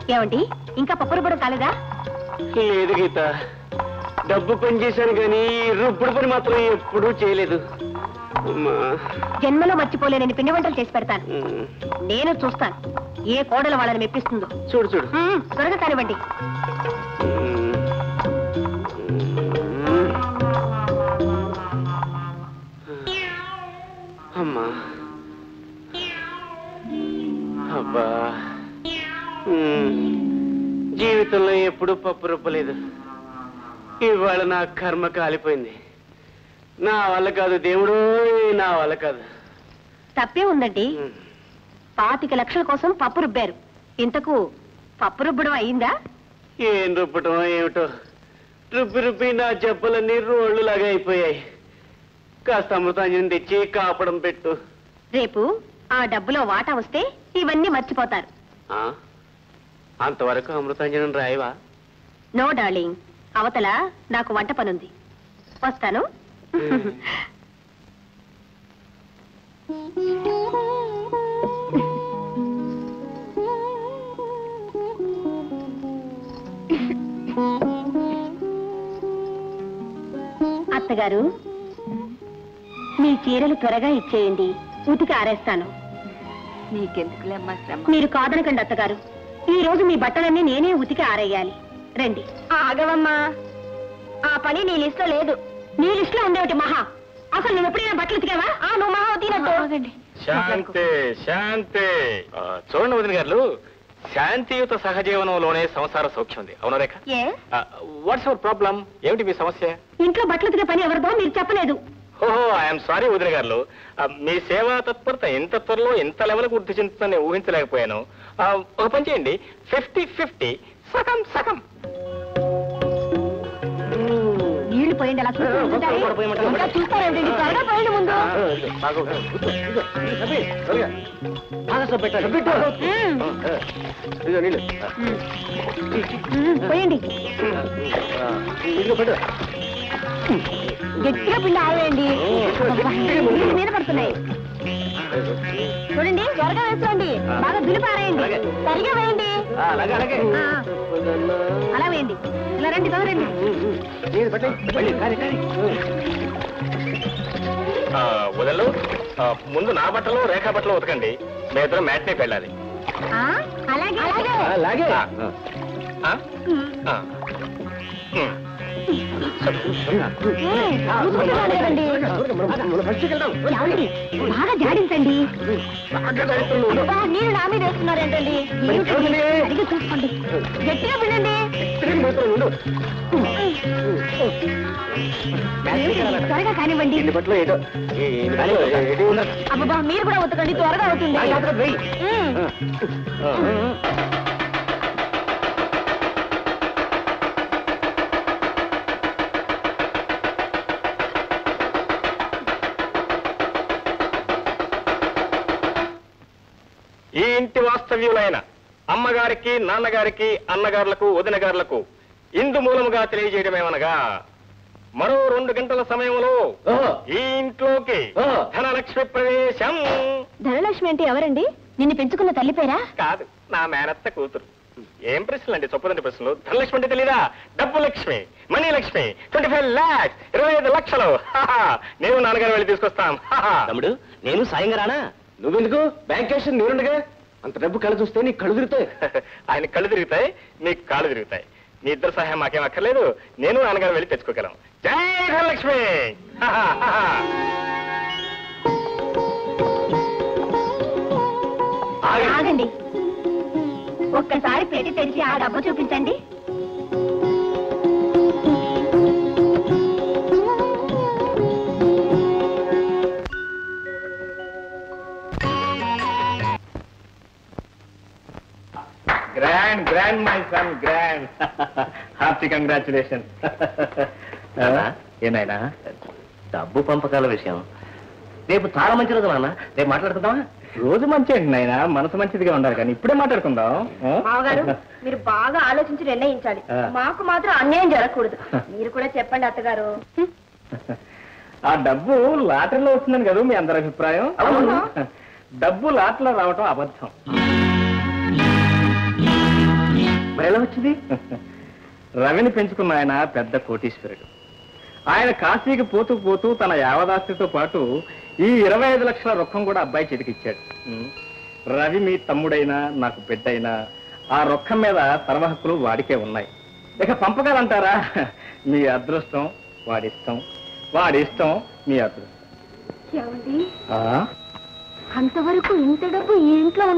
ఏమండి ఇంకా పప్పు రుబ్బడం కాలేదా లేదు గీత డబ్బు పని చేశాను కానీ రుప్పుడు పని మాత్రం ఎప్పుడూ చేయలేదు అమ్మా జన్మలో మర్చిపోలేనని పిండి వంటలు చేసి పెడతాను ఉమ్. నేను చూస్తాను ఏ కోడలు వాళ్ళని మెప్పిస్తుందో చూడు చూడు మ్మ్, త్వరగా కానివ్వండి ఉమ్. ఉమ్. అమ్మా అబ్బా ఉమ్. జీవితంలో ఎప్పుడూ పప్పు రుబ్బలేదు ఇవాళ నా కర్మ కాలిపోయింది నా వల్ల కాదు దేవుడు నా వల్ల కాదు తప్పే ఉందండి ఉమ్. పాతిక లక్షల కోసం పప్పు రుబ్బారు ఇంతకు పప్పు రుబ్బడం అయిందా ఏం రుబ్బటం ఏమిటో రుబ్బి రుబ్బి నా జబ్బలన్నీ రోళ్ళు లాగా అయిపోయాయి కాస్త అమృతాంజనం తెచ్చి కాపడం పెట్టు రేపు ఆ డబ్బులో వాటా వస్తే ఇవన్నీ మర్చిపోతారు ఆ? అంతవరకు అమృతాంజనం రాయవా నో డార్లింగ్ అవతల నాకు వంట పనుంది వస్తాను అత్తగారు మీ చీరలు త్వరగా ఇచ్చేయండి ఉతికి ఆరేస్తాను నీకెందుకులేమ్మా శ్రమ మీరు కాదనకండి అత్తగారు ఈ రోజు మీ బట్టలన్నీ నేనే ఉతికి ఆరేయాలి రండి ఆగవమ్మా ఆ పని నీ లిస్ట్ లో లేదు నీ లిస్ట్ లో ఉండేటి మహా అసలు నువ్వు ఎప్పుడైనా బట్టలు ఉతికావా ఆ నువ్వు మహా ఉతినట్టు శాంతి శాంతి ఆ, చూడండి వదిన గారు శాంతియుత సహజీవనంలోనే సంసార సౌఖ్యం ఉంది అవును రేఖ ఏ వాట్స్ అవర్ ప్రాబ్లం ఏమిటి మీ సమస్య ఇంట్లో బట్టలు ఉతికే పని ఎవరిదో మీరు చెప్పలేదు ఓహో ఐఎమ్ సారీ వదిన గారు మీ సేవా తత్పరత ఇంత త్వరలో ఇంత లెవెల్ వృద్ధి చెందుతుందని నేను ఊహించలేకపోయాను ఆ, ఒక పని చేయండి ఫిఫ్టీ ఫిఫ్టీ సగం సగం నీళ్లు పోయండి అలా చూస్తూ ఉంటుంటారే. ఇంకా చూస్తారేంటి త్వరగా పోయండి ముందు మ్మ్. మ్మ్, పోయండి గట్టిగా పిండి ఆవేయండి అబ్బా, నీళ్ళు మీద పడుతున్నాయి చూడండి త్వరగా వేసుకోండి బాగా దులిపారేయండి సరిగా వేయండి ఆ, అలా వేయండి ఇలా రండి తొందరండి ఆ, వదలు ఆ, ముందు నా బట్టలు రేఖా బట్టలు ఉతకండి మీ ఇద్దరు మ్యాట్నే వెళ్ళాలి ఆ, అలాగే అలాగే ఆ. ఆ? ఆ. హ్మ్. చూసుకుంటున్నాను కదండి. ఏమండి? బాగా జాడించండి అబ్బా, నీళ్ళు నా మీద వేస్తున్నారేంటండి ఏమిటండి? సరిగ్గా చూసుకోండి గట్టిగా పిండండి త్వరగా కానివ్వండి అబ్బా మీరు కూడా ఉతకండి త్వరగా అవుతుంది ఉమ్. ఈ ఇంటి వాస్తవ్యులైన అమ్మగారికి నాన్నగారికి అన్నగారులకు వదినగారులకు ఇందు మూలముగా తెలియజేయడమేమనగా మరో రెండు గంటల సమయంలో ఈ ఇంట్లోకి ఓహో. ధనలక్ష్మి ప్రవేశం ధనలక్ష్మి అంటే ఎవరండి నిన్ను పెంచుకున్న తల్లి పేరా కాదు నా మేనత్త కూతురు ఏం ప్రశ్నలు అండి చొప్పదండి ప్రశ్నలు ధనలక్ష్మి అంటే తెలీదా డబ్బు Lakshmi money Lakshmi twenty five lakhs ఇరవై ఐదు లక్షలు హాహా. నేను నాన్నగారు వెళ్ళి తీసుకొస్తాం హాహా. తమ్ముడు నేను సాయంగా రానా నువ్వెందుకు బ్యాంక్ క్యాష్ నేనుండగా అంత డబ్బు కళ చూస్తే నీ కళ్ళు తిరుగుతాయి ఆయన కళ్ళు తిరుగుతాయి నీకు కాళ్ళు తిరుగుతాయి మీ ఇద్దరు సహాయం మాకేం అక్కర్లేదు నేను నాన్నగారు వెళ్ళి తెచ్చుకోగలం జై ధనలక్ష్మి హాహా, హాహా. ఆగండి ఒక్కసారి పెట్టి తెరిచి ఆ డబ్బు చూపించండి grand grand my son grand hearty congratulation ఏనాయనా డబ్బు పంపకాల విషయం రేపు చాలా మంచి రోజు నాన్న రేపు మాట్లాడుకుందామా రోజు మంచి అండి నాయన మనసు మంచిదిగా ఉండాలి కానీ ఇప్పుడే మాట్లాడుకుందాం ఆ? మామగారు మీరు బాగా ఆలోచించి నిర్ణయించాలి ఆ. మాకు మాత్రం అన్యాయం జరగకూడదు మీరు కూడా చెప్పండి అత్తగారు ఆ డబ్బు లాటరీలో వస్తుందని కదా మీ అందరి అభిప్రాయం అవును. డబ్బు లాటరీలో రావటం అబద్ధం ఎలా వచ్చింది రవిని పెంచుకున్న ఆయన పెద్ద కోటీశ్వరుడు ఆయన కాశీకి పోతూ పోతూ తన యావదాస్తితో పాటు ఈ ఇరవై ఐదు లక్షల రొక్కం కూడా అబ్బాయి చేతికిచ్చాడు ఉం. రవి మీ తమ్ముడైనా నాకు బిడ్డైనా ఆ రొక్కం మీద సర్వ హక్కులు వాడికే ఉన్నాయి ఇక పంపకాలంటారా మీ అదృష్టం వాడిష్టం వాడిష్టం మీ అదృష్టం ఏమండి ఆ? అంతవరకు ఇంత డబ్బు ఈ ఇంట్లో